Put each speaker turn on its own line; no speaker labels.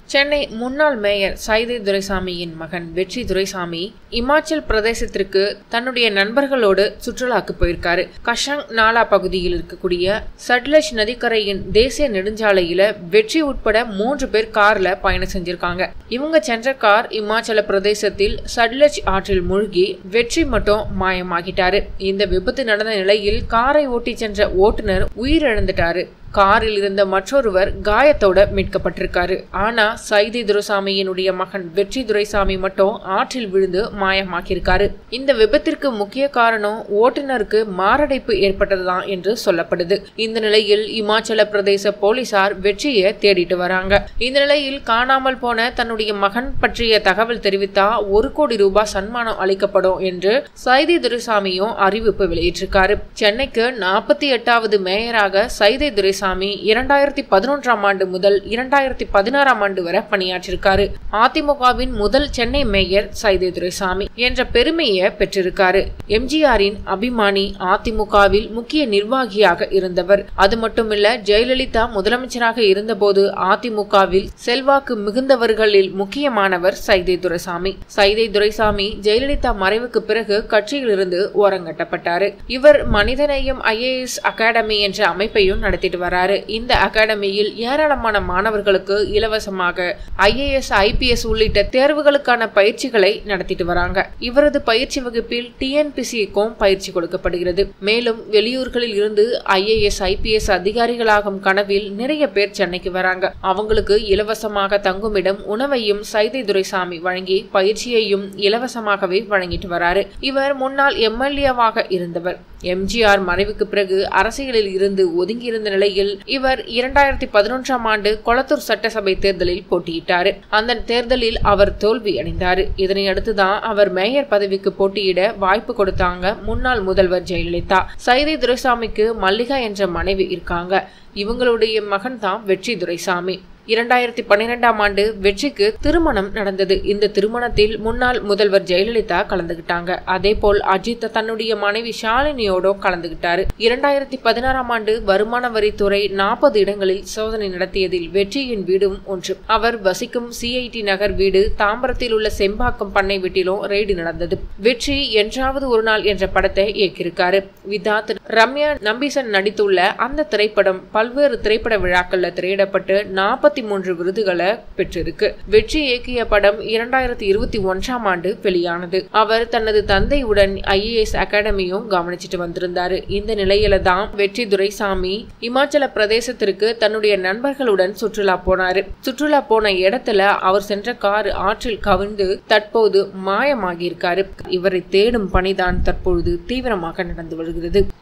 சென்னை முன்னாள் மேயர் சைதை துரைசாமியின் மகன் வெற்றி துரைசாமி இமாச்சல் பிரதேசத்திற்கு தன்னுடைய நண்பர்களோடு சுற்றுலாக்கு போயிருக்காரு கஷங் நாலா பகுதியில் இருக்கக்கூடிய சட்லஜ் நதிக்கரையின் தேசிய நெடுஞ்சாலையில வெற்றி உட்பட மூன்று பேர் கார்ல பயணம் செஞ்சிருக்காங்க இவங்க சென்ற கார் இமாச்சல பிரதேசத்தில் சட்லஜ் ஆற்றில் மூழ்கி வெற்றி மட்டும் மாயமாகிட்டாரு இந்த விபத்து நடந்த நிலையில் காரை ஓட்டி சென்ற ஓட்டுநர் உயிரிழந்துட்டாரு காரில் இருந்த மற்றொருவர் காயத்தோட மீட்கப்பட்டிருக்காரு ஆனா சைதை துரைசாமியினுடைய மகன் வெற்றி துரைசாமி மட்டும் ஆற்றில் விழுந்து மாயமாக்கியிருக்காரு இந்த விபத்திற்கு முக்கிய காரணம் ஓட்டுநருக்கு மாரடைப்பு ஏற்பட்டதுதான் என்று சொல்லப்படுது இந்த நிலையில் இமாச்சல பிரதேச போலீசார் வெற்றியை தேடிட்டு வராங்க இந்த நிலையில் காணாமல் போன தன்னுடைய மகன் பற்றிய தகவல் தெரிவித்தா ஒரு கோடி ரூபாய் சன்மானம் அளிக்கப்படும் என்று சைதை துரைசாமியும் அறிவிப்பு வெளியிட்டிருக்காரு சென்னைக்கு நாற்பத்தி எட்டாவது மேயராக சைதை துரை துரைசாமி இரண்டாயிரத்தி பதினொன்றாம் ஆண்டு முதல் இரண்டாயிரத்தி பதினாறாம் ஆண்டு வரை பணியாற்றிருக்காரு அதிமுகவின் முதல் சென்னை மேயர் சைதை துரைசாமி என்ற பெருமையை பெற்றிருக்காரு எம்ஜிஆரின் அபிமானி அதிமுகவில் முக்கிய நிர்வாகியாக இருந்தவர் அது மட்டுமில்ல ஜெயலலிதா முதலமைச்சராக இருந்தபோது அதிமுகவில் செல்வாக்கு மிகுந்தவர்களில் முக்கியமானவர் சைதை துரைசாமி சைதை துரைசாமி ஜெயலலிதா மறைவுக்கு பிறகு கட்சியிலிருந்து ஓரங்கட்டப்பட்டாரு இவர் மனிதநேயம் ஐஏஎஸ் அகாடமி என்ற அமைப்பையும் நடத்திட்டு வராரு இந்த அகாடமியில் ஏராளமான மாணவர்களுக்கு இலவசமாக ஐஏஎஸ் ஐபிஎஸ் உள்ளிட்ட தேர்வுகளுக்கான பயிற்சிகளை நடத்திட்டு வராங்க இவரது பயிற்சி வகுப்பில் டிஎன்பிசிக்கும் பயிற்சி கொடுக்கப்படுகிறது மேலும் வெளியூர்களில் இருந்து ஐஏஎஸ் ஐபிஎஸ் அதிகாரிகளாகும் கனவில் நிறைய பேர் சென்னைக்கு வராங்க அவங்களுக்கு இலவசமாக தங்குமிடம் உணவையும் சைதை துரைசாமி வழங்கி பயிற்சியையும் இலவசமாகவே வழங்கிட்டு வராரு இவர் முன்னாள் எம்எல்ஏவாக இருந்தவர் எம்ஜிஆர் மறைவுக்கு பிறகு அரசியலில் இருந்து ஒதுங்கியிருந்த நிலையில் இவர் இரண்டாயிரத்தி பதினொன்றாம் ஆண்டு கொளத்தூர் சட்டசபை தேர்தலில் போட்டியிட்டார் அந்த தேர்தலில் அவர் தோல்வி அடைந்தார் இதனை அடுத்துதான் அவர் மேயர் பதவிக்கு போட்டியிட வாய்ப்பு கொடுத்தாங்க முன்னாள் முதல்வர் ஜெயலலிதா சைதை துரைசாமிக்கு மல்லிகா என்ற மனைவி இருக்காங்க இவங்களுடைய மகன் தான் வெற்றி துரைசாமி இரண்டாயிரத்தி பன்னிரெண்டாம் ஆண்டு வெற்றிக்கு திருமணம் நடந்தது இந்த திருமணத்தில் முன்னாள் முதல்வர் ஜெயலலிதா கலந்துகிட்டாங்க அதே போல் அஜித் தன்னுடைய மனைவி ஷாலினியோட கலந்துகிட்டாரு இரண்டாயிரத்தி பதினாறாம் ஆண்டு வருமான வரித்துறை நாற்பது இடங்களில் சோதனை நடத்தியதில் வெற்றியின் வீடும் ஒன்று அவர் வசிக்கும் சிஐடி நகர் வீடு தாம்பரத்தில் உள்ள செம்பாக்கம் பண்ணை வீட்டிலும் ரெய்டு நடந்தது வெற்றி என்றாவது ஒரு நாள் என்ற படத்தை இயக்கியிருக்காரு விதாத் ரம்யா நம்பீசன் நடித்துள்ள அந்த திரைப்படம் பல்வேறு திரைப்பட விழாக்கள்ல திரையிடப்பட்டு நாற்பத்தி முப்பத்தி மூன்று விருதுகளை பெற்றிருக்கு வெற்றி இயக்கிய படம் இரண்டாயிரத்தி இருபத்தி ஒன்றாம் ஆண்டு வெளியானது அவர் தனது தந்தையுடன் ஐஏஎஸ் அகாடமியும் கவனிச்சிட்டு வந்திருந்தாரு இந்த நிலையில தான் வெற்றி துரைசாமி இமாச்சல பிரதேசத்திற்கு தன்னுடைய நண்பர்களுடன் சுற்றுலா போனாரு சுற்றுலா போன இடத்துல அவர் சென்ற கார் ஆற்றில் கவிழ்ந்து தற்போது மாயமாகியிருக்காரு இவரை தேடும் பணிதான் தற்பொழுது தீவிரமாக நடந்து வருகிறது